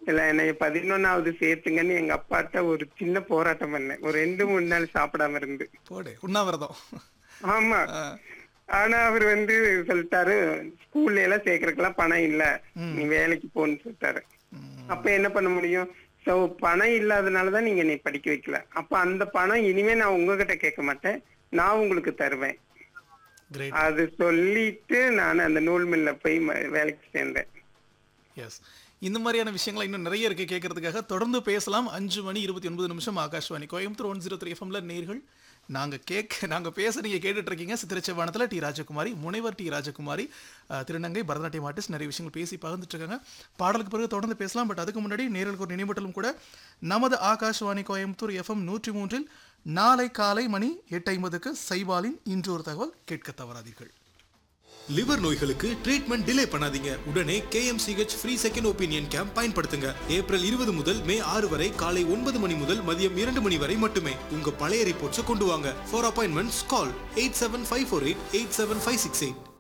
இல்ல என்னை பதினொன்னாவது சேர்த்துங்கன்னு எங்க அப்பாட்ட ஒரு சின்ன போராட்டம் பண்ணேன் ஒரு ரெண்டு மூணு நாள் சாப்பிடாம இருந்து போடு உண்ணாவிரதம் ஆமா ஆ, ஆனா அவர் வந்து சொல்லிட்டாரு ஸ்கூல்ல எல்லாம் சேர்க்கறதுக்கெல்லாம் பணம் இல்ல நீ வேலைக்கு போன்னு சொல்லிட்டாரு ம், அப்ப என்ன பண்ண முடியும் சோ பணம் இல்லாதனாலதான் நீங்க என்னை படிக்க வைக்கல அப்ப அந்த பணம் இனிமே நான் உங்ககிட்ட கேட்க மாட்டேன் நான் உங்களுக்கு தருவேன் great அது சொல்லிட்டு நான் அந்த நூல் மில்ல போய் ம- வேலைக்கு சேர்ந்தேன் எஸ் இந்த மாதிரியான விஷயங்கள் இன்னும் நிறைய இருக்கு கேட்கறதுக்காக தொடர்ந்து பேசலாம் அஞ்சு மணி இருபத்தி ஒன்பது நிமிஷம் Akashvani Coimbatore one zero three எஃப்எம்ல நேர்கள் நாங்க கேட்க நாங்க பேச நீங்க கேட்டுட்டு இருக்கீங்க சித்திரச்சவானத்தில் டி ராஜகுமாரி முனைவர் டி ராஜகுமாரி அஹ், திருநங்கை பரதநாட்டியம் ஆர்டிஸ்ட் நிறைய விஷயங்கள் பேசி பகிர்ந்துட்டு இருக்காங்க பாடலுக்கு பிறகு தொடர்ந்து பேசலாம் பட் அதுக்கு முன்னாடி நேர்களுக்கு ஒரு நினைவூட்டலும் கூட நமது ஆகாஷ்வாணி கோயம்புத்தூர் எஃப்எம் நூற்றி மூன்றில் நாளை காலை மணி எட்டு ஐம்பதுக்கு சைபாலின் இன்று ஒரு தகவல் கேட்க தவறாதீர்கள் லிவர் நோய்களுக்கு ட்ரீட்மெண்ட் டிலே பண்ணாதீங்க உடனே KMCH free second opinion camp பயன்படுத்துங்க ஏப்ரல் இருபது முதல் மே ஆறு வரை காலை ஒன்பது மணி முதல் மதியம் இரண்டு மணி வரை மட்டுமே உங்க பழைய ரிப்போர்ட்ஸை கொண்டு வாங்க for appointments call eight seven five four eight eight seven five six eight